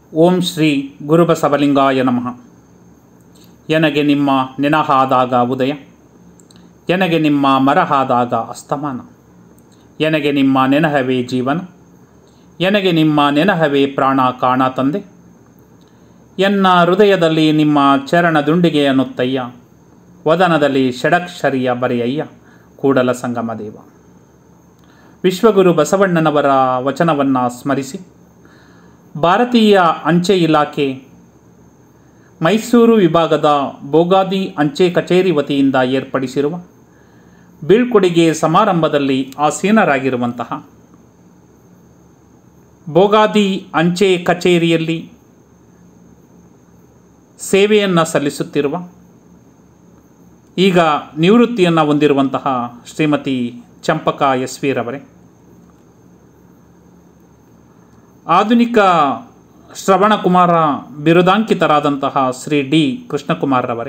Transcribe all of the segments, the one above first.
ಓಂ ಶ್ರೀ ಗುರುಬಸವಲಿಂಗಾಯ ನಮಃ ಎನಗೆ ನಿಮ್ಮ ನೆನಹಾದಾಗ ಉದಯ ಎನಗೆ ನಿಮ್ಮ ಮರಹಾದಾಗ ಅಸ್ತಮಾನ ಎನಗೆ ನಿಮ್ಮ ನೆನಹವೇ ಜೀವನ ಎನಗೆ ನಿಮ್ಮ ನೆನಹವೇ ಪ್ರಾಣ ಕಾಣ ತಂದೆ ಎನ್ನ ಹೃದಯದಲ್ಲಿ ನಿಮ್ಮ ಚರಣ ದುಂಡಿಗೆಯನ್ನುತ್ತಯ್ಯ ವದನದಲ್ಲಿ ಷಡಕ್ಷರಿಯ ಬರೆಯಯ್ಯ ಕೂಡಲ ಸಂಗಮ ದೇವ ವಿಶ್ವಗುರು ಬಸವಣ್ಣನವರ ವಚನವನ್ನು ಸ್ಮರಿಸಿ ಭಾರತೀಯ ಅಂಚೆ ಇಲಾಖೆ ಮೈಸೂರು ವಿಭಾಗದ ಬೋಗಾದಿ ಅಂಚೆ ಕಚೇರಿ ವತಿಯಿಂದ ಏರ್ಪಡಿಸಿರುವ ಬೀಳ್ಕೊಡುಗೆ ಸಮಾರಂಭದಲ್ಲಿ ಆಸೀನರಾಗಿರುವಂತಹ ಬೋಗಾದಿ ಅಂಚೆ ಕಚೇರಿಯಲ್ಲಿ ಸೇವೆಯನ್ನು ಸಲ್ಲಿಸುತ್ತಿರುವ ಈಗ ನಿವೃತ್ತಿಯನ್ನು ಹೊಂದಿರುವಂತಹ ಶ್ರೀಮತಿ ಚಂಪಕಾ ಎಸ್ ವಿರವರೇ ಆಧುನಿಕ ಶ್ರವಣಕುಮಾರ ಬಿರುದಾಂಕಿತರಾದಂತಹ ಶ್ರೀ ಡಿ ಕೃಷ್ಣಕುಮಾರ್ರವರೇ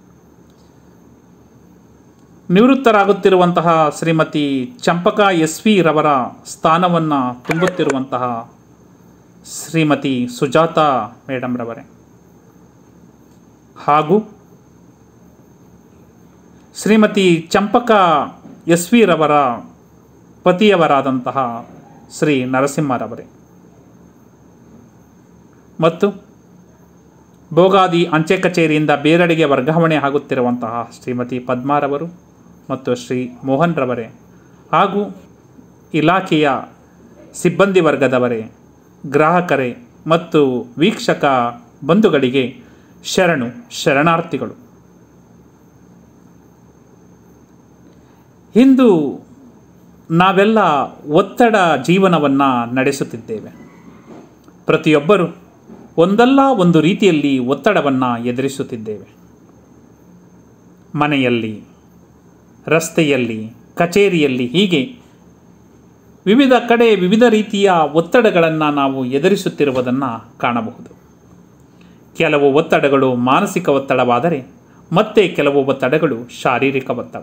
ನಿವೃತ್ತರಾಗುತ್ತಿರುವಂತಹ ಶ್ರೀಮತಿ ಚಂಪಕಾ ಎಸ್ ವಿ ರವರ ಸ್ಥಾನವನ್ನು ತುಂಬುತ್ತಿರುವಂತಹ ಶ್ರೀಮತಿ ಸುಜಾತ ಮೇಡಮ್ರವರೇ ಹಾಗೂ ಶ್ರೀಮತಿ ಚಂಪಕಾ ಎಸ್ ವಿ ರವರ ಪತಿಯವರಾದಂತಹ ಶ್ರೀ ನರಸಿಂಹರವರೇ ಮತ್ತು ಭೋಗಾದಿ ಅಂಚೆ ಕಚೇರಿಯಿಂದ ಬೇರೆಡೆಗೆ ವರ್ಗಾವಣೆ ಆಗುತ್ತಿರುವಂತಹ ಶ್ರೀಮತಿ ಪದ್ಮಾರವರು ಮತ್ತು ಶ್ರೀ ಮೋಹನ್ ರವರೇ ಹಾಗೂ ಇಲಾಖೆಯ ಸಿಬ್ಬಂದಿ ವರ್ಗದವರೇ ಗ್ರಾಹಕರೇ ಮತ್ತು ವೀಕ್ಷಕ ಬಂಧುಗಳಿಗೆ ಶರಣು ಶರಣಾರ್ಥಿಗಳು ಇಂದು ನಾವೆಲ್ಲ ಒತ್ತಡ ಜೀವನವನ್ನು ನಡೆಸುತ್ತಿದ್ದೇವೆ ಪ್ರತಿಯೊಬ್ಬರು ಒಂದಲ್ಲ ಒಂದು ರೀತಿಯಲ್ಲಿ ಒತ್ತಡವನ್ನು ಎದುರಿಸುತ್ತಿದ್ದೇವೆ ಮನೆಯಲ್ಲಿ ರಸ್ತೆಯಲ್ಲಿ ಕಚೇರಿಯಲ್ಲಿ ಹೀಗೆ ವಿವಿಧ ಕಡೆ ವಿವಿಧ ರೀತಿಯ ಒತ್ತಡಗಳನ್ನು ನಾವು ಎದುರಿಸುತ್ತಿರುವುದನ್ನು ಕಾಣಬಹುದು ಕೆಲವು ಒತ್ತಡಗಳು ಮಾನಸಿಕ ಒತ್ತಡವಾದರೆ ಮತ್ತೆ ಕೆಲವು ಒತ್ತಡಗಳು ಶಾರೀರಿಕ ಒತ್ತಡ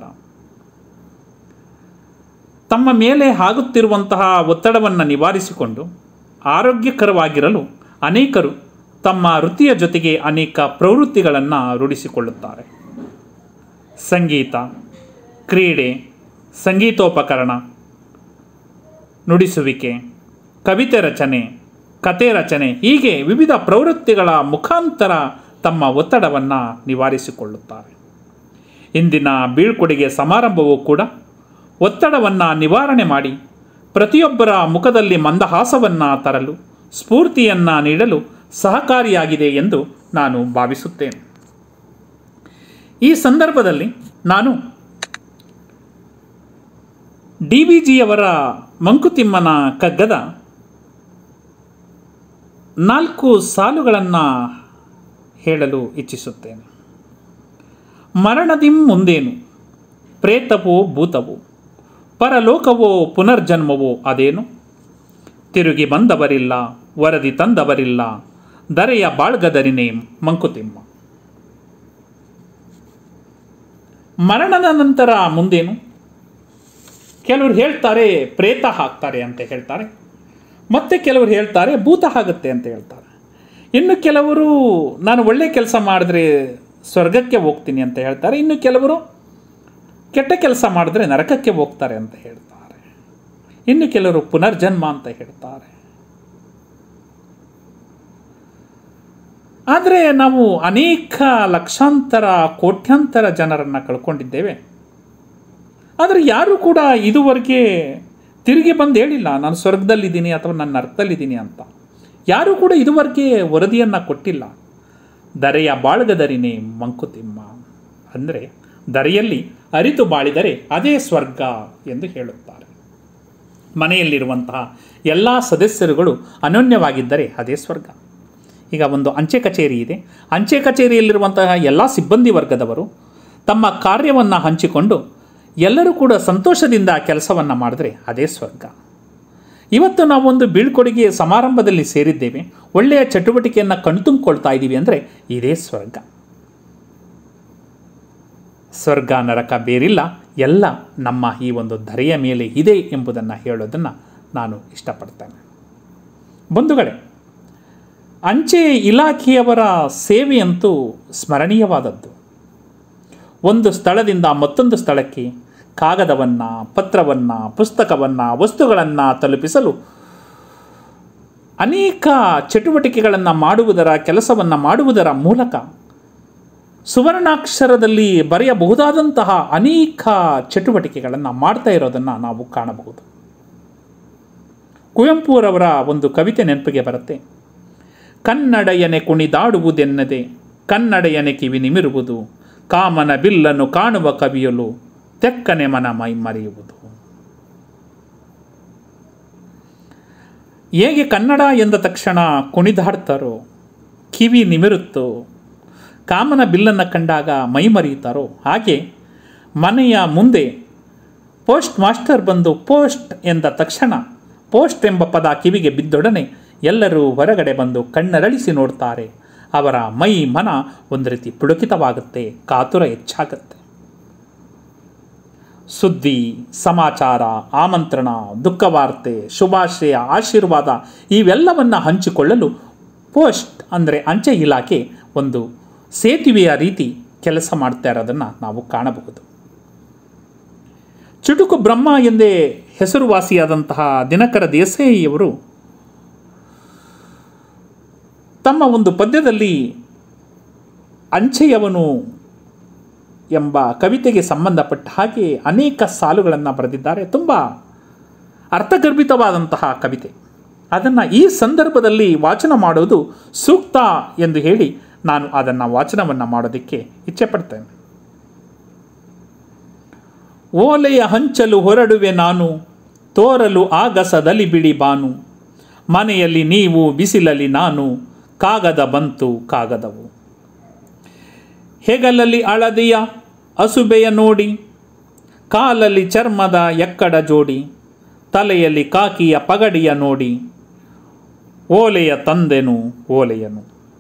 ತಮ್ಮ ಮೇಲೆ ಆಗುತ್ತಿರುವಂತಹ ಒತ್ತಡವನ್ನು ನಿವಾರಿಸಿಕೊಂಡು ಆರೋಗ್ಯಕರವಾಗಿರಲು ಅನೇಕರು ತಮ್ಮ ವೃತ್ತಿಯ ಜೊತೆಗೆ ಅನೇಕ ಪ್ರವೃತ್ತಿಗಳನ್ನು ರೂಢಿಸಿಕೊಳ್ಳುತ್ತಾರೆ ಸಂಗೀತ ಕ್ರೀಡೆ ಸಂಗೀತೋಪಕರಣ ನುಡಿಸುವಿಕೆ ಕವಿತೆ ರಚನೆ ಕತೆ ರಚನೆ ಹೀಗೆ ವಿವಿಧ ಪ್ರವೃತ್ತಿಗಳ ಮುಖಾಂತರ ತಮ್ಮ ಒತ್ತಡವನ್ನು ನಿವಾರಿಸಿಕೊಳ್ಳುತ್ತಾರೆ ಇಂದಿನ ಬೀಳ್ಕೊಡುಗೆ ಸಮಾರಂಭವೂ ಕೂಡ ಒತ್ತಡವನ್ನು ನಿವಾರಣೆ ಮಾಡಿ ಪ್ರತಿಯೊಬ್ಬರ ಮುಖದಲ್ಲಿ ಮಂದಹಾಸವನ್ನು ತರಲು ಸ್ಫೂರ್ತಿಯನ್ನು ನೀಡಲು ಸಹಕಾರಿಯಾಗಿದೆ ಎಂದು ನಾನು ಭಾವಿಸುತ್ತೇನೆ ಈ ಸಂದರ್ಭದಲ್ಲಿ ನಾನು ಡಿ ವಿ ಜಿಯವರ ಮಂಕುತಿಮ್ಮನ ಕಗ್ಗದ ನಾಲ್ಕು ಸಾಲುಗಳನ್ನು ಹೇಳಲು ಇಚ್ಛಿಸುತ್ತೇನೆ ಮರಣದಿಂ ಮುಂದೇನು ಪ್ರೇತವೋ ಭೂತವೋ ಪರಲೋಕವೋ ಪುನರ್ಜನ್ಮವೋ ಅದೇನು ತಿರುಗಿ ಬಂದವರಿಲ್ಲ ವರದಿ ತಂದವರಿಲ್ಲ ದರೆಯ ಬಾಳ್ಗದರಿನೇ ಮಂಕುತಿಮ್ಮ ಮರಣದ ನಂತರ ಮುಂದೇನು ಕೆಲವರು ಹೇಳ್ತಾರೆ ಪ್ರೇತ ಹಾಕ್ತಾರೆ ಅಂತ ಹೇಳ್ತಾರೆ ಮತ್ತೆ ಕೆಲವರು ಹೇಳ್ತಾರೆ ಭೂತ ಆಗುತ್ತೆ ಅಂತ ಹೇಳ್ತಾರೆ ಇನ್ನು ಕೆಲವರು ನಾನು ಒಳ್ಳೆ ಕೆಲಸ ಮಾಡಿದ್ರೆ ಸ್ವರ್ಗಕ್ಕೆ ಹೋಗ್ತೀನಿ ಅಂತ ಹೇಳ್ತಾರೆ ಇನ್ನು ಕೆಲವರು ಕೆಟ್ಟ ಕೆಲಸ ಮಾಡಿದ್ರೆ ನರಕಕ್ಕೆ ಹೋಗ್ತಾರೆ ಅಂತ ಹೇಳ್ತಾರೆ ಇನ್ನು ಕೆಲವರು ಪುನರ್ಜನ್ಮ ಅಂತ ಹೇಳ್ತಾರೆ ಆದರೆ ನಾವು ಅನೇಕ ಲಕ್ಷಾಂತರ ಕೋಟ್ಯಾಂತರ ಜನರನ್ನು ಕಳ್ಕೊಂಡಿದ್ದೇವೆ ಆದರೆ ಯಾರೂ ಕೂಡ ಇದುವರೆಗೆ ತಿರುಗಿ ಬಂದು ಹೇಳಿಲ್ಲ ನಾನು ಸ್ವರ್ಗದಲ್ಲಿದ್ದೀನಿ ಅಥವಾ ನಾನು ನರಕದಲ್ಲಿದ್ದೀನಿ ಅಂತ ಯಾರೂ ಕೂಡ ಇದುವರೆಗೆ ವರದಿಯನ್ನು ಕೊಟ್ಟಿಲ್ಲ ದರೆಯ ಬಾಳ್ಗದರಿನೇ ಮಂಕುತಿಮ್ಮ ಅಂದರೆ ದರೆಯಲ್ಲಿ ಅರಿತು ಬಾಳಿದರೆ ಅದೇ ಸ್ವರ್ಗ ಎಂದು ಹೇಳುತ್ತಾರೆ ಮನೆಯಲ್ಲಿರುವಂತಹ ಎಲ್ಲ ಸದಸ್ಯರುಗಳು ಅನನ್ಯವಾಗಿದ್ದರೆ ಅದೇ ಸ್ವರ್ಗ ಈಗ ಒಂದು ಅಂಚೆ ಕಚೇರಿ ಇದೆ ಅಂಚೆ ಕಚೇರಿಯಲ್ಲಿರುವಂತಹ ಎಲ್ಲ ಸಿಬ್ಬಂದಿ ವರ್ಗದವರು ತಮ್ಮ ಕಾರ್ಯವನ್ನು ಹಂಚಿಕೊಂಡು ಎಲ್ಲರೂ ಕೂಡ ಸಂತೋಷದಿಂದ ಕೆಲಸವನ್ನು ಮಾಡಿದ್ರೆ ಅದೇ ಸ್ವರ್ಗ ಇವತ್ತು ನಾವೊಂದು ಬೀಳ್ಕೊಡುಗೆ ಸಮಾರಂಭದಲ್ಲಿ ಸೇರಿದ್ದೇವೆ ಒಳ್ಳೆಯ ಚಟುವಟಿಕೆಯನ್ನು ಕಣ್ತುಂಬಿಕೊಳ್ತಾ ಇದ್ದೀವಿ ಅಂದರೆ ಇದೇ ಸ್ವರ್ಗ ಸ್ವರ್ಗ ನರಕ ಬೇರಿಲ್ಲ ಎಲ್ಲ ನಮ್ಮ ಈ ಒಂದು ಧರೆಯ ಮೇಲೆ ಇದೆ ಎಂಬುದನ್ನು ಹೇಳೋದನ್ನು ನಾನು ಇಷ್ಟಪಡ್ತೇನೆ ಬಂಧುಗಳೇ ಅಂಚೆ ಇಲಾಖೆಯವರ ಸೇವೆಯಂತೂ ಸ್ಮರಣೀಯವಾದದ್ದು ಒಂದು ಸ್ಥಳದಿಂದ ಮತ್ತೊಂದು ಸ್ಥಳಕ್ಕೆ ಕಾಗದವನ್ನು ಪತ್ರವನ್ನು ಪುಸ್ತಕವನ್ನು ವಸ್ತುಗಳನ್ನು ತಲುಪಿಸಲು ಅನೇಕ ಚಟುವಟಿಕೆಗಳನ್ನು ಮಾಡುವುದರ ಕೆಲಸವನ್ನು ಮಾಡುವುದರ ಮೂಲಕ ಸುವರ್ಣಾಕ್ಷರದಲ್ಲಿ ಬರೆಯಬಹುದಾದಂತಹ ಅನೇಕ ಚಟುವಟಿಕೆಗಳನ್ನು ಮಾಡ್ತಾ ಇರೋದನ್ನು ನಾವು ಕಾಣಬಹುದು ಕುವೆಂಪುರವರ ಒಂದು ಕವಿತೆ ನೆನಪಿಗೆ ಬರುತ್ತೆ ಕನ್ನಡಯನೆ ಕುಣಿದಾಡುವುದೆನ್ನದೆ ಕನ್ನಡಯನೆ ಕಿವಿ ನಿಮಿರುವುದು ಕಾಮನ ಬಿಲ್ಲನ್ನು ಕಾಣುವ ಕವಿಯಲು ತೆಕ್ಕನೆ ಮನ ಮೈ ಮರೆಯುವುದು ಹೇಗೆ ಕನ್ನಡ ಎಂದ ತಕ್ಷಣ ಕುಣಿದಾಡ್ತಾರೋ ಕಿವಿ ನಿಮಿರುತ್ತೋ ಕಾಮನ ಬಿಲ್ಲನ್ನು ಕಂಡಾಗ ಮೈ ಮರೆಯುತ್ತಾರೋ ಹಾಗೆ ಮನೆಯ ಮುಂದೆ ಪೋಸ್ಟ್ ಮಾಸ್ಟರ್ ಬಂದು ಪೋಸ್ಟ್ ಎಂದ ತಕ್ಷಣ ಪೋಸ್ಟ್ ಎಂಬ ಪದ ಕಿವಿಗೆ ಬಿದ್ದೊಡನೆ ಎಲ್ಲರೂ ಹೊರಗಡೆ ಬಂದು ಕಣ್ಣರಳಿಸಿ ನೋಡ್ತಾರೆ ಅವರ ಮೈ ಮನ ಒಂದು ರೀತಿ ಪುಡುಕಿತವಾಗುತ್ತೆ ಕಾತುರ ಹೆಚ್ಚಾಗುತ್ತೆ ಸುದ್ದಿ ಸಮಾಚಾರ ಆಮಂತ್ರಣ ದುಃಖವಾರ್ತೆ ಶುಭಾಶಯ ಆಶೀರ್ವಾದ ಇವೆಲ್ಲವನ್ನು ಹಂಚಿಕೊಳ್ಳಲು ಪೋಸ್ಟ್ ಅಂದರೆ ಅಂಚೆ ಇಲಾಖೆ ಒಂದು ಸೇತುವೆಯ ರೀತಿ ಕೆಲಸ ಮಾಡ್ತಾ ಇರೋದನ್ನು ನಾವು ಕಾಣಬಹುದು ಚುಟುಕು ಬ್ರಹ್ಮ ಎಂದೇ ಹೆಸರುವಾಸಿಯಾದಂತಹ ದಿನಕರ ದೇಸಾಯಿಯವರು ತಮ್ಮ ಒಂದು ಪದ್ಯದಲ್ಲಿ ಅಂಚೆಯವನು ಎಂಬ ಕವಿತೆಗೆ ಸಂಬಂಧಪಟ್ಟ ಹಾಗೆ ಅನೇಕ ಸಾಲುಗಳನ್ನು ಬರೆದಿದ್ದಾರೆ ತುಂಬ ಅರ್ಥಗರ್ಭಿತವಾದಂತಹ ಕವಿತೆ ಅದನ್ನು ಈ ಸಂದರ್ಭದಲ್ಲಿ ವಾಚನ ಮಾಡೋದು ಸೂಕ್ತ ಎಂದು ಹೇಳಿ ನಾನು ಅದನ್ನು ವಾಚನವನ್ನು ಮಾಡೋದಕ್ಕೆ ಇಚ್ಛೆ ಪಡ್ತೇನೆ ಓಲೆಯ ಹಂಚಲು ಹೊರಡುವೆ ನಾನು ತೋರಲು ಆಗಸದಲ್ಲಿ ಬಿಡಿ ಬಾನು ಮನೆಯಲ್ಲಿ ನೀವು ಬಿಸಿಲಲ್ಲಿ ನಾನು ಕಾಗದ ಬಂತು ಕಾಗದವು ಹೆಗಲಲ್ಲಿ ಹಳದಿಯ ಅಸುಬೆಯ ನೋಡಿ ಕಾಲಲ್ಲಿ ಚರ್ಮದ ಎಕ್ಕಡ ಜೋಡಿ ತಲೆಯಲ್ಲಿ ಕಾಕಿಯ ಪಗಡಿಯ ನೋಡಿ ಓಲೆಯ ತಂದೆನು ಓಲೆಯನು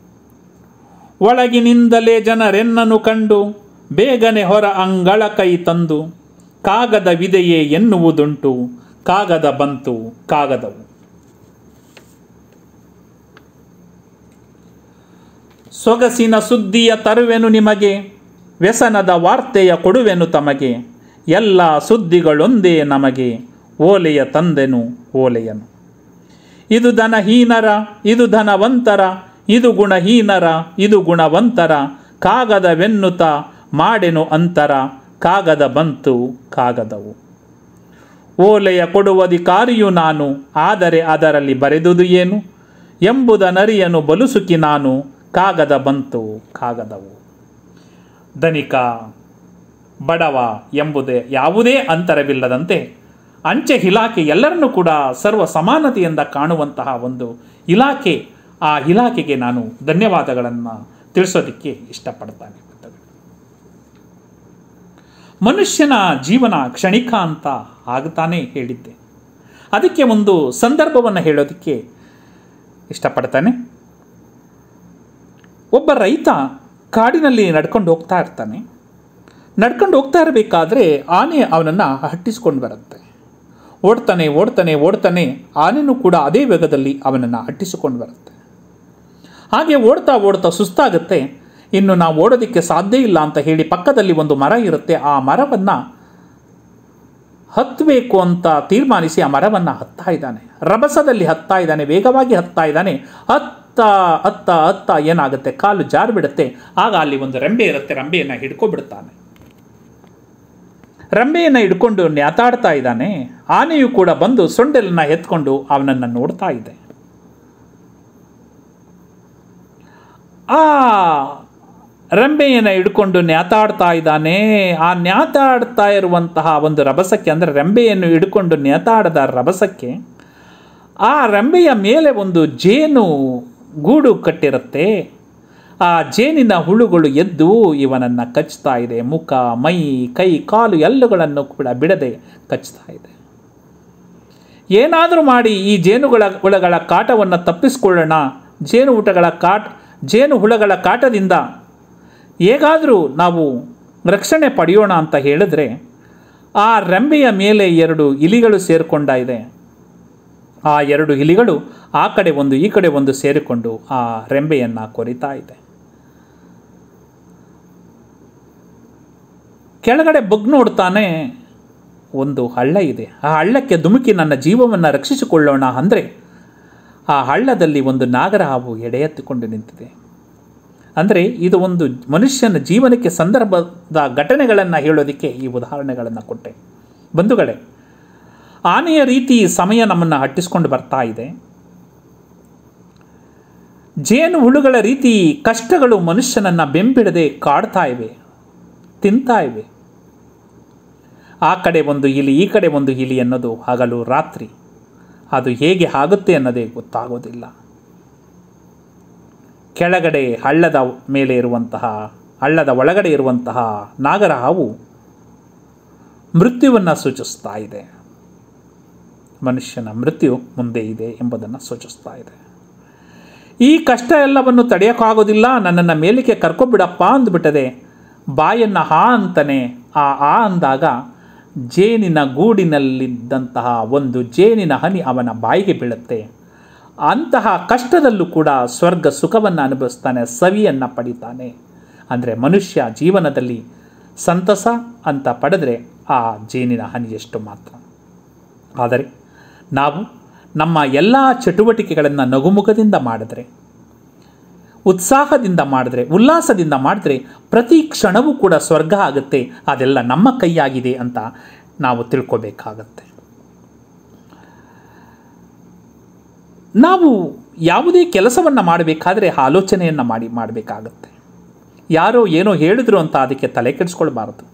ಒಳಗಿನಿಂದಲೇ ಜನರೆನ್ನನು ಕಂಡು ಬೇಗನೆ ಹೊರ ಅಂಗಳ ಕೈ ತಂದು ಕಾಗದವಿದೆಯೇ ಎನ್ನುವುದುಂಟು ಕಾಗದ ಬಂತು ಕಾಗದವು ಸೊಗಸಿನ ಸುದ್ದಿಯ ತರುವೆನು ನಿಮಗೆ ವ್ಯಸನದ ವಾರ್ತೆಯ ಕೊಡುವೆನು ತಮಗೆ ಎಲ್ಲ ಸುದ್ದಿಗಳೊಂದೇ ನಮಗೆ ಓಲೆಯ ತಂದೆನು ಓಲೆಯನು ಇದು ಧನಹೀನರ ಇದು ಧನವಂತರ ಇದು ಗುಣಹೀನರ ಇದು ಗುಣವಂತರ ಕಾಗದವೆನ್ನುತ್ತ ಮಾಡೆನು ಅಂತರ ಕಾಗದ ಬಂತು ಕಾಗದವು ಓಲೆಯ ಕೊಡುವಧಿಕಾರಿಯು ನಾನು ಆದರೆ ಅದರಲ್ಲಿ ಬರೆದುದು ಏನು ಎಂಬುದನರಿಯನು ಬಲುಸುಕಿ ನಾನು ಕಾಗದ ಬಂತು ಕಾಗದವು ಧನಿಕ ಬಡವ ಎಂಬುದೇ ಯಾವುದೇ ಅಂತರವಿಲ್ಲದಂತೆ ಅಂಚೆ ಇಲಾಖೆ ಎಲ್ಲರನ್ನೂ ಕೂಡ ಸರ್ವ ಸಮಾನತೆಯಿಂದ ಕಾಣುವಂತಹ ಒಂದು ಇಲಾಖೆ ಆ ಇಲಾಖೆಗೆ ನಾನು ಧನ್ಯವಾದಗಳನ್ನು ತಿಳಿಸೋದಕ್ಕೆ ಇಷ್ಟಪಡ್ತಾನೆ ಮನುಷ್ಯನ ಜೀವನ ಕ್ಷಣಿಕ ಅಂತ ಆಗ್ತಾನೆ ಹೇಳಿದ್ದೆ ಅದಕ್ಕೆ ಒಂದು ಸಂದರ್ಭವನ್ನು ಹೇಳೋದಕ್ಕೆ ಇಷ್ಟಪಡ್ತಾನೆ ಒಬ್ಬ ರೈತ ಕಾಡಿನಲ್ಲಿ ನಡ್ಕೊಂಡು ಹೋಗ್ತಾ ಇರ್ತಾನೆ ನಡ್ಕೊಂಡು ಹೋಗ್ತಾ ಇರಬೇಕಾದ್ರೆ ಆನೆ ಅವನನ್ನು ಹಟ್ಟಿಸ್ಕೊಂಡು ಬರುತ್ತೆ ಓಡ್ತಾನೆ ಓಡ್ತಾನೆ ಓಡ್ತಾನೆ ಆನೆನೂ ಕೂಡ ಅದೇ ವೇಗದಲ್ಲಿ ಅವನನ್ನು ಅಟ್ಟಿಸಿಕೊಂಡು ಬರುತ್ತೆ ಹಾಗೆ ಓಡ್ತಾ ಓಡ್ತಾ ಸುಸ್ತಾಗುತ್ತೆ ಇನ್ನು ನಾವು ಓಡೋದಕ್ಕೆ ಸಾಧ್ಯ ಇಲ್ಲ ಅಂತ ಹೇಳಿ ಪಕ್ಕದಲ್ಲಿ ಒಂದು ಮರ ಇರುತ್ತೆ ಆ ಮರವನ್ನು ಹತ್ತಬೇಕು ಅಂತ ತೀರ್ಮಾನಿಸಿ ಆ ಮರವನ್ನು ಹತ್ತಾ ಇದ್ದಾನೆ ರಭಸದಲ್ಲಿ ಹತ್ತಾ ಇದ್ದಾನೆ ವೇಗವಾಗಿ ಹತ್ತಾ ಇದ್ದಾನೆ ಹತ್ತ ಹತ್ತ ಹತ್ತ ಏನಾಗುತ್ತೆ ಕಾಲು ಜಾರು ಬಿಡುತ್ತೆ ಆಗ ಅಲ್ಲಿ ಒಂದು ರೆಂಬೆ ಇರುತ್ತೆ ರೆಂಬೆಯನ್ನು ಹಿಡ್ಕೊಬಿಡ್ತಾನೆ ರೆಂಬೆಯನ್ನು ಹಿಡ್ಕೊಂಡು ನ್ಯಾತಾಡ್ತಾ ಇದ್ದಾನೆ ಆನೆಯು ಕೂಡ ಬಂದು ಸೊಂಡೆಲನ್ನ ಎತ್ಕೊಂಡು ಅವನನ್ನು ನೋಡ್ತಾ ಇದೆ ಆ ರೆಂಬೆಯನ್ನು ಹಿಡ್ಕೊಂಡು ನ್ಯಾತಾಡ್ತಾ ಇದ್ದಾನೆ ಆ ನ್ಯಾತಾಡ್ತಾ ಇರುವಂತಹ ಒಂದು ರಭಸಕ್ಕೆ ಅಂದರೆ ರೆಂಬೆಯನ್ನು ಹಿಡ್ಕೊಂಡು ನ್ಯಾತಾಡದ ರಭಸಕ್ಕೆ ಆ ರೆಂಬೆಯ ಮೇಲೆ ಒಂದು ಜೇನು ಗೂಡು ಕಟ್ಟಿರುತ್ತೆ ಆ ಜೇನಿನ ಹುಳುಗಳು ಎದ್ದು ಇವನನ್ನು ಕಚ್ತಾ ಇದೆ ಮುಖ ಮೈ ಕೈ ಕಾಲು ಎಲ್ಲಗಳನ್ನು ಕೂಡ ಬಿಡದೆ ಕಚ್ತಾ ಇದೆ ಏನಾದರೂ ಮಾಡಿ ಈ ಜೇನುಗಳ ಹುಳಗಳ ಕಾಟವನ್ನು ತಪ್ಪಿಸ್ಕೊಳ್ಳೋಣ ಜೇನು ಊಟಗಳ ಕಾಟ ಜೇನು ಹುಳಗಳ ಕಾಟದಿಂದ ಹೇಗಾದರೂ ನಾವು ರಕ್ಷಣೆ ಪಡೆಯೋಣ ಅಂತ ಹೇಳಿದ್ರೆ ಆ ರೆಂಬೆಯ ಮೇಲೆ ಎರಡು ಇಲಿಗಳು ಸೇರಿಕೊಂಡ ಇದೆ ಆ ಎರಡು ಇಲಿಗಳು ಆ ಕಡೆ ಒಂದು ಈ ಕಡೆ ಒಂದು ಸೇರಿಕೊಂಡು ಆ ರೆಂಬೆಯನ್ನು ಕೊರಿತಾ ಇದೆ ಕೆಳಗಡೆ ಬಗ್ ನೋಡ್ತಾನೆ ಒಂದು ಹಳ್ಳ ಇದೆ ಆ ಹಳ್ಳಕ್ಕೆ ಧುಮುಕಿ ನನ್ನ ಜೀವವನ್ನು ರಕ್ಷಿಸಿಕೊಳ್ಳೋಣ ಅಂದರೆ ಆ ಹಳ್ಳದಲ್ಲಿ ಒಂದು ನಾಗರ ಹಾವು ಎಡೆ ಎತ್ತಿಕೊಂಡು ನಿಂತಿದೆ ಅಂದರೆ ಇದು ಒಂದು ಮನುಷ್ಯನ ಜೀವನಕ್ಕೆ ಸಂದರ್ಭದ ಘಟನೆಗಳನ್ನು ಹೇಳೋದಕ್ಕೆ ಈ ಉದಾಹರಣೆಗಳನ್ನು ಕೊಟ್ಟೆ ಬಂಧುಗಳೇ ಆನೆಯ ರೀತಿ ಸಮಯ ನಮ್ಮನ್ನು ಹಟ್ಟಿಸ್ಕೊಂಡು ಬರ್ತಾ ಇದೆ ಜೇನು ಹುಳುಗಳ ರೀತಿ ಕಷ್ಟಗಳು ಮನುಷ್ಯನನ್ನು ಬೆಂಬಿಡದೆ ಕಾಡ್ತಾ ಇವೆ ತಿಂತಾ ಇವೆ ಆ ಕಡೆ ಒಂದು ಇಲಿ ಈ ಕಡೆ ಒಂದು ಇಲಿ ಅನ್ನೋದು ಹಗಲು ರಾತ್ರಿ ಅದು ಹೇಗೆ ಆಗುತ್ತೆ ಅನ್ನೋದೇ ಗೊತ್ತಾಗೋದಿಲ್ಲ ಕೆಳಗಡೆ ಹಳ್ಳದ ಮೇಲೆ ಇರುವಂತಹ ಹಳ್ಳದ ಒಳಗಡೆ ಇರುವಂತಹ ನಾಗರ ಹಾವು ಮೃತ್ಯುವನ್ನು ಸೂಚಿಸ್ತಾ ಇದೆ ಮನುಷ್ಯನ ಮೃತ್ಯು ಮುಂದೆ ಇದೆ ಎಂಬುದನ್ನು ಸೂಚಿಸ್ತಾ ಇದೆ ಈ ಕಷ್ಟ ಎಲ್ಲವನ್ನು ತಡೆಯೋಕ್ಕಾಗೋದಿಲ್ಲ ನನ್ನನ್ನು ಮೇಲಕ್ಕೆ ಕರ್ಕೊಬಿಡಪ್ಪ ಅಂದ್ಬಿಟ್ಟದೆ ಬಾಯನ್ನು ಹಾ ಅಂತಾನೆ ಆ ಆ ಅಂದಾಗ ಜೇನಿನ ಗೂಡಿನಲ್ಲಿದ್ದಂತಹ ಒಂದು ಜೇನಿನ ಹನಿ ಅವನ ಬಾಯಿಗೆ ಬೀಳುತ್ತೆ ಅಂತಹ ಕಷ್ಟದಲ್ಲೂ ಕೂಡ ಸ್ವರ್ಗ ಸುಖವನ್ನು ಅನುಭವಿಸ್ತಾನೆ ಸವಿಯನ್ನು ಪಡಿತಾನೆ ಅಂದರೆ ಮನುಷ್ಯ ಜೀವನದಲ್ಲಿ ಸಂತಸ ಅಂತ ಪಡೆದರೆ ಆ ಜೇನಿನ ಹನಿಯಷ್ಟು ಮಾತ್ರ ಆದರೆ ನಾವು ನಮ್ಮ ಎಲ್ಲ ಚಟುವಟಿಕೆಗಳನ್ನು ನಗುಮುಖದಿಂದ ಮಾಡಿದ್ರೆ ಉತ್ಸಾಹದಿಂದ ಮಾಡಿದ್ರೆ ಉಲ್ಲಾಸದಿಂದ ಮಾಡಿದ್ರೆ ಪ್ರತಿ ಕ್ಷಣವೂ ಕೂಡ ಸ್ವರ್ಗ ಆಗುತ್ತೆ ಅದೆಲ್ಲ ನಮ್ಮ ಕೈಯಾಗಿದೆ ಅಂತ ನಾವು ತಿಳ್ಕೊಬೇಕಾಗತ್ತೆ ನಾವು ಯಾವುದೇ ಕೆಲಸವನ್ನು ಮಾಡಬೇಕಾದ್ರೆ ಆಲೋಚನೆಯನ್ನು ಮಾಡಿ ಮಾಡಬೇಕಾಗತ್ತೆ ಯಾರೋ ಏನೋ ಹೇಳಿದ್ರು ಅಂತ ಅದಕ್ಕೆ ತಲೆ ಕೆಡಿಸ್ಕೊಳ್ಬಾರದು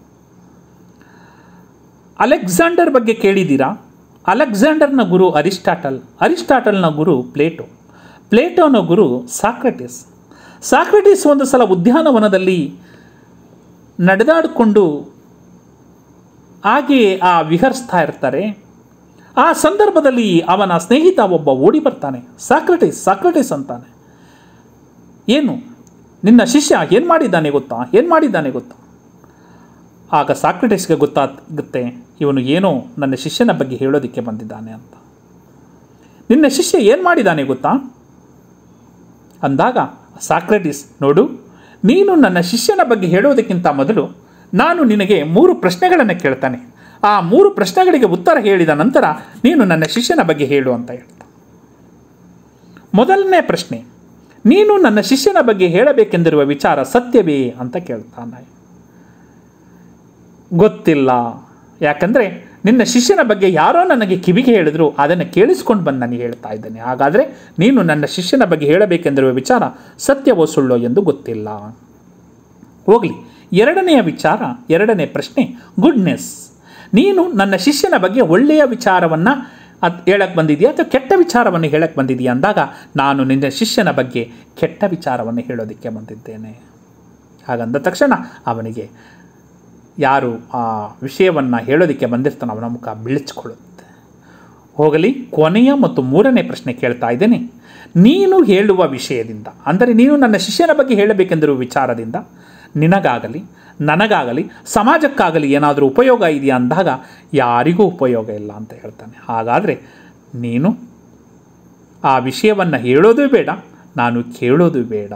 ಅಲೆಕ್ಸಾಂಡರ್ ಬಗ್ಗೆ ಕೇಳಿದ್ದೀರಾ ಅಲೆಕ್ಸಾಂಡರ್ನ ಗುರು ಅರಿಸ್ಟಾಟಲ್ ಅರಿಸ್ಟಾಟಲ್ನ ಗುರು ಪ್ಲೇಟೋ ಪ್ಲೇಟೋನ ಗುರು ಸಾಕ್ರೆಟಿಸ್ ಸಾಕ್ರೆಟಿಸ್ ಒಂದು ಸಲ ಉದ್ಯಾನವನದಲ್ಲಿ ನಡೆದಾಡಿಕೊಂಡು ಹಾಗೆ ಆ ವಿಹರಿಸ್ತಾ ಇರ್ತಾರೆ ಆ ಸಂದರ್ಭದಲ್ಲಿ ಅವನ ಸ್ನೇಹಿತ ಒಬ್ಬ ಓಡಿ ಬರ್ತಾನೆ ಸಾಕ್ರೆಟಿಸ್ ಸಾಕ್ರೆಟಿಸ್ ಅಂತಾನೆ ಏನು ನಿನ್ನ ಶಿಷ್ಯ ಏನು ಮಾಡಿದ್ದಾನೆ ಗೊತ್ತಾ ಏನು ಮಾಡಿದ್ದಾನೆ ಗೊತ್ತಾ ಆಗ ಸಾಕ್ರೆಟಿಸ್ಗೆ ಗೊತ್ತಾಗುತ್ತೆ ಇವನು ಏನೋ ನನ್ನ ಶಿಷ್ಯನ ಬಗ್ಗೆ ಹೇಳೋದಕ್ಕೆ ಬಂದಿದ್ದಾನೆ ಅಂತ ನಿನ್ನ ಶಿಷ್ಯ ಏನು ಮಾಡಿದ್ದಾನೆ ಗೊತ್ತಾ ಅಂದಾಗ ಸಾಕ್ರೆಟಿಸ್ ನೋಡು ನೀನು ನನ್ನ ಶಿಷ್ಯನ ಬಗ್ಗೆ ಹೇಳೋದಕ್ಕಿಂತ ಮೊದಲು ನಾನು ನಿನಗೆ ಮೂರು ಪ್ರಶ್ನೆಗಳನ್ನು ಕೇಳ್ತಾನೆ ಆ ಮೂರು ಪ್ರಶ್ನೆಗಳಿಗೆ ಉತ್ತರ ಹೇಳಿದ ನಂತರ ನೀನು ನನ್ನ ಶಿಷ್ಯನ ಬಗ್ಗೆ ಹೇಳು ಅಂತ ಹೇಳ್ತಾ ಮೊದಲನೇ ಪ್ರಶ್ನೆ ನೀನು ನನ್ನ ಶಿಷ್ಯನ ಬಗ್ಗೆ ಹೇಳಬೇಕೆಂದಿರುವ ವಿಚಾರ ಸತ್ಯವೇ ಅಂತ ಕೇಳ್ತಾನೆ ಗೊತ್ತಿಲ್ಲ ಯಾಕಂದರೆ ನಿನ್ನ ಶಿಷ್ಯನ ಬಗ್ಗೆ ಯಾರೋ ನನಗೆ ಕಿವಿಗೆ ಹೇಳಿದ್ರು ಅದನ್ನು ಕೇಳಿಸ್ಕೊಂಡು ಬಂದು ನನಗೆ ಹೇಳ್ತಾ ಇದ್ದೇನೆ ಹಾಗಾದರೆ ನೀನು ನನ್ನ ಶಿಷ್ಯನ ಬಗ್ಗೆ ಹೇಳಬೇಕೆಂದಿರುವ ವಿಚಾರ ಸತ್ಯವೋ ಸುಳ್ಳೋ ಎಂದು ಗೊತ್ತಿಲ್ಲ ಹೋಗಲಿ ಎರಡನೆಯ ವಿಚಾರ ಎರಡನೇ ಪ್ರಶ್ನೆ ಗುಡ್ನೆಸ್ ನೀನು ನನ್ನ ಶಿಷ್ಯನ ಬಗ್ಗೆ ಒಳ್ಳೆಯ ವಿಚಾರವನ್ನು ಅದು ಹೇಳಕ್ಕೆ ಬಂದಿದೆಯಾ ಅಥವಾ ಕೆಟ್ಟ ವಿಚಾರವನ್ನು ಹೇಳಕ್ಕೆ ಬಂದಿದೆಯಾ ಅಂದಾಗ ನಾನು ನಿನ್ನ ಶಿಷ್ಯನ ಬಗ್ಗೆ ಕೆಟ್ಟ ವಿಚಾರವನ್ನು ಹೇಳೋದಕ್ಕೆ ಬಂದಿದ್ದೇನೆ ಹಾಗಂದ ತಕ್ಷಣ ಅವನಿಗೆ ಯಾರು ಆ ವಿಷಯವನ್ನು ಹೇಳೋದಕ್ಕೆ ಬಂದಿರ್ತಾನೆ ಅವನ ಮುಖ ಬಿಳಿಸ್ಕೊಳ್ಳುತ್ತೆ ಹೋಗಲಿ ಕೊನೆಯ ಮತ್ತು ಮೂರನೇ ಪ್ರಶ್ನೆ ಕೇಳ್ತಾ ಇದ್ದೇನೆ ನೀನು ಹೇಳುವ ವಿಷಯದಿಂದ ಅಂದರೆ ನೀನು ನನ್ನ ಶಿಷ್ಯನ ಬಗ್ಗೆ ಹೇಳಬೇಕೆಂದಿರುವ ವಿಚಾರದಿಂದ ನಿನಗಾಗಲಿ ನನಗಾಗಲಿ ಸಮಾಜಕ್ಕಾಗಲಿ ಏನಾದರೂ ಉಪಯೋಗ ಇದೆಯಾ ಅಂದಾಗ ಯಾರಿಗೂ ಉಪಯೋಗ ಇಲ್ಲ ಅಂತ ಹೇಳ್ತಾನೆ ಹಾಗಾದರೆ ನೀನು ಆ ವಿಷಯವನ್ನು ಹೇಳೋದು ಬೇಡ ನಾನು ಕೇಳೋದು ಬೇಡ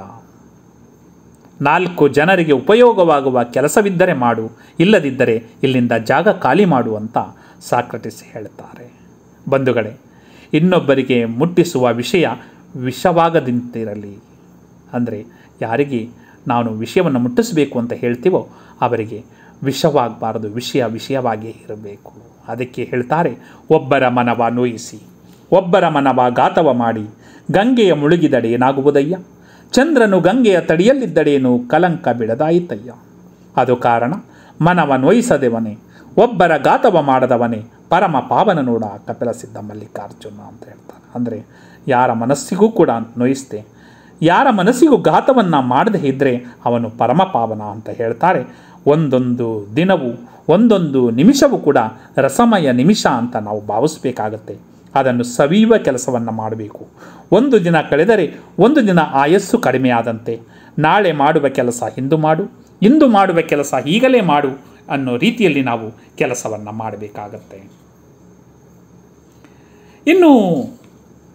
ನಾಲ್ಕು ಜನರಿಗೆ ಉಪಯೋಗವಾಗುವ ಕೆಲಸವಿದ್ದರೆ ಮಾಡು ಇಲ್ಲದಿದ್ದರೆ ಇಲ್ಲಿಂದ ಜಾಗ ಖಾಲಿ ಮಾಡು ಅಂತ ಸಾಕ್ರಟಿಸ್ ಹೇಳ್ತಾರೆ ಬಂಧುಗಳೇ ಇನ್ನೊಬ್ಬರಿಗೆ ಮುಟ್ಟಿಸುವ ವಿಷಯ ವಿಷವಾಗದಂತಿರಲಿ ಅಂದರೆ ಯಾರಿಗೆ ನಾನು ವಿಷಯವನ್ನು ಮುಟ್ಟಿಸಬೇಕು ಅಂತ ಹೇಳ್ತೀವೋ ಅವರಿಗೆ ವಿಷವಾಗಬಾರದು ವಿಷಯ ವಿಷಯವಾಗಿಯೇ ಇರಬೇಕು ಅದಕ್ಕೆ ಹೇಳ್ತಾರೆ ಒಬ್ಬರ ಮನವ ನೋಯಿಸಿ ಒಬ್ಬರ ಮನವ ಘಾತವ ಮಾಡಿ ಗಂಗೆಯ ಮುಳುಗಿದಡೆ ಏನಾಗುವುದಯ್ಯ ಚಂದ್ರನು ಗಂಗೆಯ ತಡಿಯಲ್ಲಿದ್ದಡೇನು ಕಲಂಕ ಬಿಡದಾಯಿತಯ್ಯ ಅದು ಕಾರಣ ಮನವ ನೋಯಿಸದೆವನೇ ಒಬ್ಬರ ಘಾತವ ಮಾಡದವನೇ ಪರಮ ಪಾವನ ನೋಡ ಕಪಿಲ ಸಿದ್ಧ ಮಲ್ಲಿಕಾರ್ಜುನ ಅಂತ ಹೇಳ್ತಾನೆ ಅಂದರೆ ಯಾರ ಮನಸ್ಸಿಗೂ ಕೂಡ ನೋಯಿಸ್ದೆ ಯಾರ ಮನಸ್ಸಿಗೂ ಘಾತವನ್ನು ಮಾಡದೇ ಇದ್ದರೆ ಅವನು ಪರಮ ಪಾವನ ಅಂತ ಹೇಳ್ತಾರೆ ಒಂದೊಂದು ದಿನವೂ ಒಂದೊಂದು ನಿಮಿಷವೂ ಕೂಡ ರಸಮಯ ನಿಮಿಷ ಅಂತ ನಾವು ಭಾವಿಸ್ಬೇಕಾಗತ್ತೆ ಅದನ್ನು ಸವಿಯುವ ಕೆಲಸವನ್ನು ಮಾಡಬೇಕು ಒಂದು ದಿನ ಕಳೆದರೆ ಒಂದು ದಿನ ಆಯಸ್ಸು ಕಡಿಮೆಯಾದಂತೆ ನಾಳೆ ಮಾಡುವ ಕೆಲಸ ಇಂದು ಮಾಡು ಇಂದು ಮಾಡುವ ಕೆಲಸ ಈಗಲೇ ಮಾಡು ಅನ್ನೋ ರೀತಿಯಲ್ಲಿ ನಾವು ಕೆಲಸವನ್ನು ಮಾಡಬೇಕಾಗತ್ತೆ ಇನ್ನು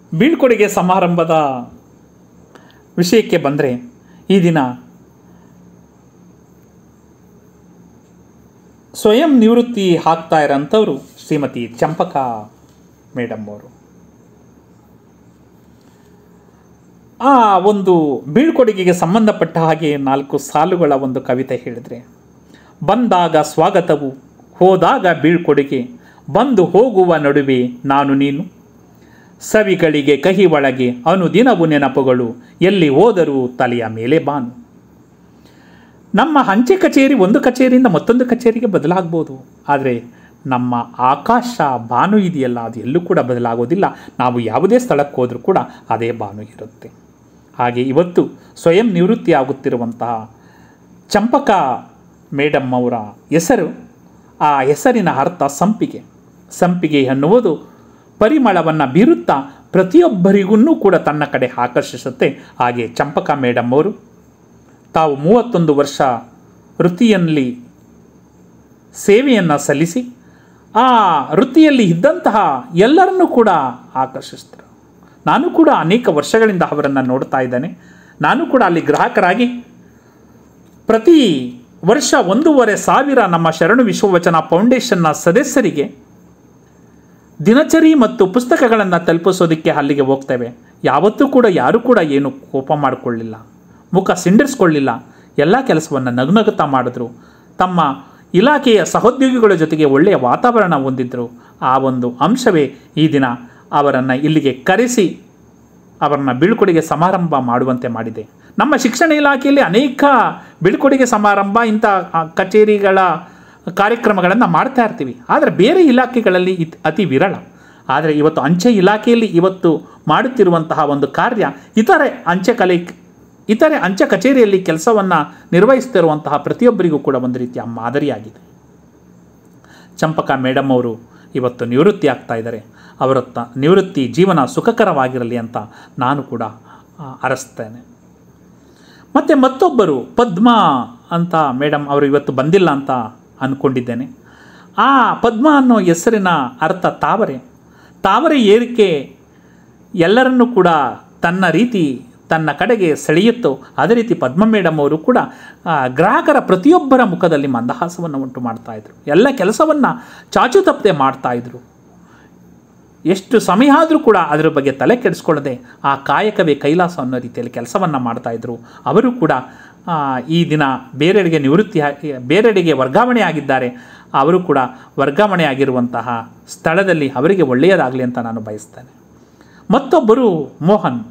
ಬೀಳ್ಕೊಡುಗೆ ಸಮಾರಂಭದ ವಿಷಯಕ್ಕೆ ಬಂದರೆ ಈ ದಿನ ಸ್ವಯಂ ನಿವೃತ್ತಿ ಹಾಕ್ತಾ ಇರೋಂಥವ್ರು ಶ್ರೀಮತಿ ಚಂಪಕಾ ಮೇಡಮ್ ಅವರು ಆ ಒಂದು ಬೀಳ್ಕೊಡುಗೆಗೆ ಸಂಬಂಧಪಟ್ಟ ಹಾಗೆ ನಾಲ್ಕು ಸಾಲುಗಳ ಒಂದು ಕವಿತೆ ಹೇಳಿದರೆ ಬಂದಾಗ ಸ್ವಾಗತವು ಹೋದಾಗ ಬೀಳ್ಕೊಡುಗೆ ಬಂದು ಹೋಗುವ ನಡುವೆ ನಾನು ನೀನು ಸವಿಗಳಿಗೆ ಕಹಿ ಒಳಗೆ ಅನುದಿನವು ನೆನಪುಗಳು ಎಲ್ಲಿ ಹೋದರೂ ತಲೆಯ ಮೇಲೆ ಬಾನು ನಮ್ಮ ಅಂಚೆ ಕಚೇರಿ ಒಂದು ಕಚೇರಿಯಿಂದ ಮತ್ತೊಂದು ಕಚೇರಿಗೆ ಬದಲಾಗ್ಬೋದು ಆದರೆ ನಮ್ಮ ಆಕಾಶ ಬಾನು ಇದೆಯಲ್ಲ ಅದು ಎಲ್ಲೂ ಕೂಡ ಬದಲಾಗೋದಿಲ್ಲ ನಾವು ಯಾವುದೇ ಸ್ಥಳಕ್ಕೆ ಹೋದರೂ ಕೂಡ ಅದೇ ಬಾನು ಇರುತ್ತೆ ಹಾಗೆ ಇವತ್ತು ಸ್ವಯಂ ನಿವೃತ್ತಿ ಆಗುತ್ತಿರುವಂತಹ ಚಂಪಕಾ ಮೇಡಮ್ ಅವರ ಹೆಸರು ಆ ಹೆಸರಿನ ಅರ್ಥ ಸಂಪಿಗೆ ಸಂಪಿಗೆ ಎನ್ನುವುದು ಪರಿಮಳವನ್ನು ಬೀರುತ್ತಾ ಪ್ರತಿಯೊಬ್ಬರಿಗೂ ಕೂಡ ತನ್ನ ಕಡೆ ಆಕರ್ಷಿಸುತ್ತೆ ಹಾಗೆ ಚಂಪಕಾ ಮೇಡಮ್ ಅವರು ತಾವು ಮೂವತ್ತೊಂದು ವರ್ಷ ವೃತ್ತಿಯಲ್ಲಿ ಸೇವೆಯನ್ನು ಸಲ್ಲಿಸಿ ಆ ವೃತ್ತಿಯಲ್ಲಿ ಇದ್ದಂತಹ ಎಲ್ಲರನ್ನೂ ಕೂಡ ಆಕರ್ಷಿಸಿದರು ನಾನು ಕೂಡ ಅನೇಕ ವರ್ಷಗಳಿಂದ ಅವರನ್ನು ನೋಡ್ತಾ ಇದ್ದೇನೆ ನಾನು ಕೂಡ ಅಲ್ಲಿ ಗ್ರಾಹಕರಾಗಿ ಪ್ರತಿ ವರ್ಷ ಒಂದೂವರೆ ಸಾವಿರ ನಮ್ಮ ಶರಣು ವಿಶ್ವವಚನ ಫೌಂಡೇಶನ್ನ ಸದಸ್ಯರಿಗೆ ದಿನಚರಿ ಮತ್ತು ಪುಸ್ತಕಗಳನ್ನು ತಲುಪಿಸೋದಕ್ಕೆ ಅಲ್ಲಿಗೆ ಹೋಗ್ತೇವೆ ಯಾವತ್ತೂ ಕೂಡ ಯಾರೂ ಕೂಡ ಏನು ಕೋಪ ಮಾಡಿಕೊಳ್ಳಿಲ್ಲ ಮುಖ ಸಿಂಡರಿಸ್ಕೊಳ್ಳಿಲ್ಲ ಎಲ್ಲ ಕೆಲಸವನ್ನು ನಗುನಗುತ್ತಾ ಮಾಡಿದ್ರು ತಮ್ಮ ಇಲಾಖೆಯ ಸಹೋದ್ಯೋಗಿಗಳ ಜೊತೆಗೆ ಒಳ್ಳೆಯ ವಾತಾವರಣ ಹೊಂದಿದ್ರು ಆ ಒಂದು ಅಂಶವೇ ಈ ದಿನ ಅವರನ್ನು ಇಲ್ಲಿಗೆ ಕರೆಸಿ ಅವರನ್ನ ಬೀಳ್ಕೊಡುಗೆ ಸಮಾರಂಭ ಮಾಡುವಂತೆ ಮಾಡಿದೆ ನಮ್ಮ ಶಿಕ್ಷಣ ಇಲಾಖೆಯಲ್ಲಿ ಅನೇಕ ಬೀಳ್ಕೊಡುಗೆ ಸಮಾರಂಭ ಇಂಥ ಆ, ಕಚೇರಿಗಳ ಕಾರ್ಯಕ್ರಮಗಳನ್ನು ಮಾಡ್ತಾ ಇರ್ತೀವಿ ಆದರೆ ಬೇರೆ ಇಲಾಖೆಗಳಲ್ಲಿ ಇತ್ ಅತಿ ವಿರಳ ಆದರೆ ಇವತ್ತು ಅಂಚೆ ಇಲಾಖೆಯಲ್ಲಿ ಇವತ್ತು ಮಾಡುತ್ತಿರುವಂತಹ ಒಂದು ಕಾರ್ಯ ಇತರೆ ಅಂಚೆ ಕಲೆ ಇತರೆ ಅಂಚೆ ಕಚೇರಿಯಲ್ಲಿ ಕೆಲಸವನ್ನು ನಿರ್ವಹಿಸ್ತಿರುವಂತಹ ಪ್ರತಿಯೊಬ್ಬರಿಗೂ ಕೂಡ ಒಂದು ರೀತಿಯ ಮಾದರಿಯಾಗಿದೆ ಚಂಪಕಾ ಮೇಡಮ್ ಅವರು ಇವತ್ತು ನಿವೃತ್ತಿ ಆಗ್ತಾ ಇದ್ದಾರೆ ಅವರ ತ ನಿವೃತ್ತಿ ಜೀವನ ಸುಖಕರವಾಗಿರಲಿ ಅಂತ ನಾನು ಕೂಡ ಆ, ಅರಸ್ತೇನೆ ಮತ್ತು ಮತ್ತೊಬ್ಬರು ಪದ್ಮ ಅಂತ ಮೇಡಮ್ ಅವರು ಇವತ್ತು ಬಂದಿಲ್ಲ ಅಂತ ಅಂದ್ಕೊಂಡಿದ್ದೇನೆ ಆ ಪದ್ಮ ಅನ್ನೋ ಹೆಸರಿನ ಅರ್ಥ ತಾವರೆ ತಾವರೆ ಏರಿಕೆ ಎಲ್ಲರನ್ನೂ ಕೂಡ ತನ್ನ ರೀತಿ ತನ್ನ ಕಡೆಗೆ ಸೆಳೆಯುತ್ತೋ ಅದೇ ರೀತಿ ಪದ್ಮ ಮೇಡಮ್ ಅವರು ಕೂಡ ಆ, ಗ್ರಾಹಕರ ಪ್ರತಿಯೊಬ್ಬರ ಮುಖದಲ್ಲಿ ಮಂದಹಾಸವನ್ನು ಉಂಟು ಮಾಡ್ತಾ ಇದ್ರು ಎಲ್ಲ ಕೆಲಸವನ್ನು ಚಾಚು ತಪ್ಪದೆ ಮಾಡ್ತಾ ಇದ್ರು ಎಷ್ಟು ಸಮಯ ಆದರೂ ಕೂಡ ಅದರ ಬಗ್ಗೆ ತಲೆ ಕೆಡಿಸ್ಕೊಳ್ಳದೆ ಆ ಕಾಯಕವೇ ಕೈಲಾಸ ಅನ್ನೋ ರೀತಿಯಲ್ಲಿ ಕೆಲಸವನ್ನು ಮಾಡ್ತಾಯಿದ್ರು ಅವರು ಕೂಡ ಆ, ಈ ದಿನ ಬೇರೆಡೆಗೆ ನಿವೃತ್ತಿ ಆಗಿ- ಬೇರೆಡೆಗೆ ವರ್ಗಾವಣೆ ಆಗಿದ್ದಾರೆ ಅವರು ಕೂಡ ವರ್ಗಾವಣೆ ಆಗಿರುವಂತಹ ಸ್ಥಳದಲ್ಲಿ ಅವರಿಗೆ ಒಳ್ಳೆಯದಾಗಲಿ ಅಂತ ನಾನು ಬಯಸ್ತೇನೆ ಮತ್ತೊಬ್ಬರು ಮೋಹನ್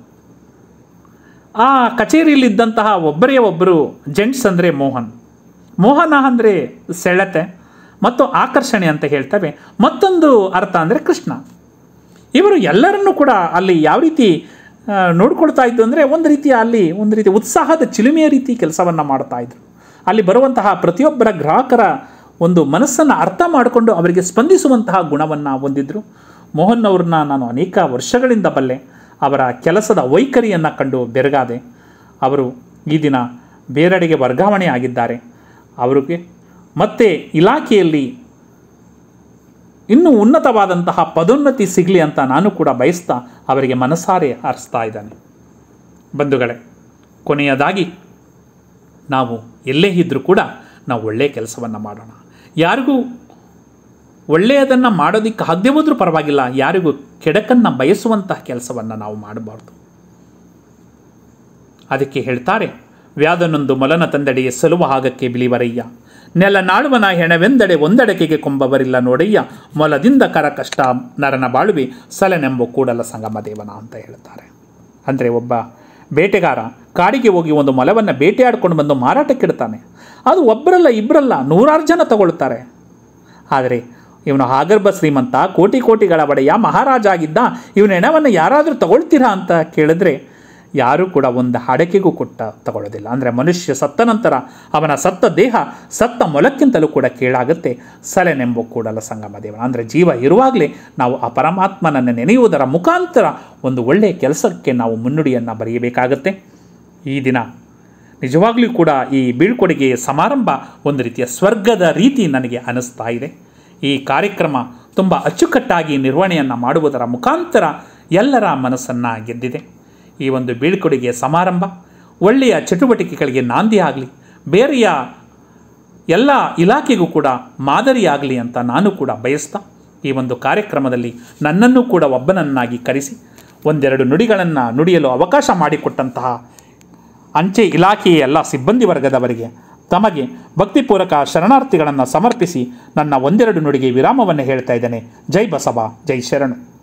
ಆ ಕಚೇರಿಯಲ್ಲಿದ್ದಂತಹ ಒಬ್ಬರೇ ಒಬ್ಬರು ಜೆಂಟ್ಸ್ ಅಂದರೆ ಮೋಹನ್ ಮೋಹನ ಅಂದರೆ ಸೆಳೆತೆ ಮತ್ತು ಆಕರ್ಷಣೆ ಅಂತ ಹೇಳ್ತೇವೆ ಮತ್ತೊಂದು ಅರ್ಥ ಅಂದರೆ ಕೃಷ್ಣ ಇವರು ಎಲ್ಲರನ್ನೂ ಕೂಡ ಅಲ್ಲಿ ಯಾವ ರೀತಿ ಆ, ನೋಡ್ಕೊಳ್ತಾ ಇದ್ದು ಅಂದರೆ ಒಂದು ರೀತಿಯ ಅಲ್ಲಿ ಒಂದು ರೀತಿ ಉತ್ಸಾಹದ ಚಿಲುಮೆಯ ರೀತಿ ಕೆಲಸವನ್ನು ಮಾಡ್ತಾ ಇದ್ರು ಅಲ್ಲಿ ಬರುವಂತಹ ಪ್ರತಿಯೊಬ್ಬರ ಗ್ರಾಹಕರ ಒಂದು ಮನಸ್ಸನ್ನು ಅರ್ಥ ಮಾಡಿಕೊಂಡು ಅವರಿಗೆ ಸ್ಪಂದಿಸುವಂತಹ ಗುಣವನ್ನು ಹೊಂದಿದ್ರು ಮೋಹನ್ ಅವ್ರನ್ನ ನಾನು ಅನೇಕ ವರ್ಷಗಳಿಂದ ಬಲ್ಲೆ ಅವರ ಕೆಲಸದ ವೈಖರಿಯನ್ನು ಕಂಡು ಬೆರಗಾದೆ ಅವರು ಈ ದಿನ ಬೇರೆಡೆಗೆ ವರ್ಗಾವಣೆ ಆಗಿದ್ದಾರೆ ಅವರಿಗೆ ಮತ್ತೆ ಇಲಾಖೆಯಲ್ಲಿ ಇನ್ನೂ ಉನ್ನತವಾದಂತಹ ಪದೋನ್ನತಿ ಸಿಗಲಿ ಅಂತ ನಾನು ಕೂಡ ಬಯಸ್ತಾ ಅವರಿಗೆ ಮನಸಾರೆ ಹರಿಸ್ತಾ ಇದ್ದಾನೆ ಬಂಧುಗಳೇ ಕೊನೆಯದಾಗಿ ನಾವು ಎಲ್ಲೇ ಇದ್ದರೂ ಕೂಡ ನಾವು ಒಳ್ಳೆಯ ಕೆಲಸವನ್ನು ಮಾಡೋಣ ಯಾರಿಗೂ ಒಳ್ಳೆಯದನ್ನು ಮಾಡೋದಕ್ಕೆ ಆಗದೆ ಹೋದ್ರೂ ಪರವಾಗಿಲ್ಲ ಯಾರಿಗೂ ಕೆಡಕನ್ನು ಬಯಸುವಂತಹ ಕೆಲಸವನ್ನು ನಾವು ಮಾಡಬಾರ್ದು ಅದಕ್ಕೆ ಹೇಳ್ತಾರೆ ವ್ಯಾದನೊಂದು ಮೊಲನ ತಂದೆಡೆಯೇ ಸಲುವ ಹಾಗಕ್ಕೆ ಬಿಳಿವರಯ್ಯ ನೆಲ ನಾಳುವನ ಹೆಣವೆಂದೆಡೆ ಒಂದೆಡಕೆಗೆ ಕೊಂಬವರಿಲ್ಲ ನೋಡಯ್ಯ ಮೊಲದಿಂದ ಕರ ಕಷ್ಟ ನರನ ಬಾಳುವೆ ಸಲನೆಂಬ ಕೂಡಲ ಸಂಗಮ ದೇವನ ಅಂತ ಹೇಳ್ತಾರೆ ಅಂದರೆ ಒಬ್ಬ ಬೇಟೆಗಾರ ಕಾಡಿಗೆ ಹೋಗಿ ಒಂದು ಮೊಲವನ್ನು ಬೇಟೆಯಾಡ್ಕೊಂಡು ಬಂದು ಮಾರಾಟಕ್ಕಿಡ್ತಾನೆ ಅದು ಒಬ್ಬರಲ್ಲ ಇಬ್ಬರಲ್ಲ ನೂರಾರು ಜನ ತಗೊಳ್ತಾರೆ ಆದರೆ ಇವನು ಆಗರ್ಭ ಶ್ರೀಮಂತ ಕೋಟಿ ಕೋಟಿಗಳ ಒಡೆಯ ಮಹಾರಾಜ ಆಗಿದ್ದ ಇವನ ಹೆಣವನ್ನು ಯಾರಾದರೂ ತಗೊಳ್ತೀರಾ ಅಂತ ಕೇಳಿದ್ರೆ ಯಾರೂ ಕೂಡ ಒಂದು ಅಡಕೆಗೂ ಕೊಟ್ಟ ತಗೊಳ್ಳೋದಿಲ್ಲ ಅಂದರೆ ಮನುಷ್ಯ ಸತ್ತ ನಂತರ ಅವನ ಸತ್ತ ದೇಹ ಸತ್ತ ಮೊಲಕ್ಕಿಂತಲೂ ಕೂಡ ಕೇಳಾಗುತ್ತೆ ಸಲೆನೆಂಬ ಕೂಡಲ ಸಂಗಮ ದೇವನ ಅಂದರೆ ಜೀವ ಇರುವಾಗಲೇ ನಾವು ಆ ಪರಮಾತ್ಮನನ್ನು ನೆನೆಯುವುದರ ಮುಖಾಂತರ ಒಂದು ಒಳ್ಳೆಯ ಕೆಲಸಕ್ಕೆ ನಾವು ಮುನ್ನುಡಿಯನ್ನು ಬರೆಯಬೇಕಾಗತ್ತೆ ಈ ದಿನ ನಿಜವಾಗ್ಲೂ ಕೂಡ ಈ ಬೀಳ್ಕೊಡುಗೆ ಸಮಾರಂಭ ಒಂದು ರೀತಿಯ ಸ್ವರ್ಗದ ರೀತಿ ನನಗೆ ಅನ್ನಿಸ್ತಾ ಇದೆ ಈ ಕಾರ್ಯಕ್ರಮ ತುಂಬ ಅಚ್ಚುಕಟ್ಟಾಗಿ ನಿರ್ವಹಣೆಯನ್ನು ಮಾಡುವುದರ ಮುಖಾಂತರ ಎಲ್ಲರ ಮನಸ್ಸನ್ನು ಗೆದ್ದಿದೆ ಈ ಒಂದು ಬೀಳ್ಕೊಡುಗೆ ಸಮಾರಂಭ ಒಳ್ಳೆಯ ಚಟುವಟಿಕೆಗಳಿಗೆ ನಾಂದಿ ಆಗಲಿ ಬೇರೆಯ ಎಲ್ಲ ಇಲಾಖೆಗೂ ಕೂಡ ಮಾದರಿಯಾಗಲಿ ಅಂತ ನಾನು ಕೂಡ ಬಯಸ್ತಾ ಈ ಒಂದು ಕಾರ್ಯಕ್ರಮದಲ್ಲಿ ನನ್ನನ್ನು ಕೂಡ ಒಬ್ಬನನ್ನಾಗಿ ಕರೆಸಿ ಒಂದೆರಡು ನುಡಿಗಳನ್ನು ನುಡಿಯಲು ಅವಕಾಶ ಮಾಡಿಕೊಟ್ಟಂತಹ ಅಂಚೆ ಇಲಾಖೆಯ ಎಲ್ಲ ಸಿಬ್ಬಂದಿ ವರ್ಗದವರಿಗೆ ತಮಗೆ ಭಕ್ತಿಪೂರ್ವಕ ಶರಣಾರ್ಥಿಗಳನ್ನು ಸಮರ್ಪಿಸಿ ನನ್ನ ಒಂದೆರಡು ನುಡಿಗೆ ವಿರಾಮವನ್ನು ಹೇಳ್ತಾ ಇದ್ದೇನೆ ಜೈ ಬಸವ ಜೈ ಶರಣು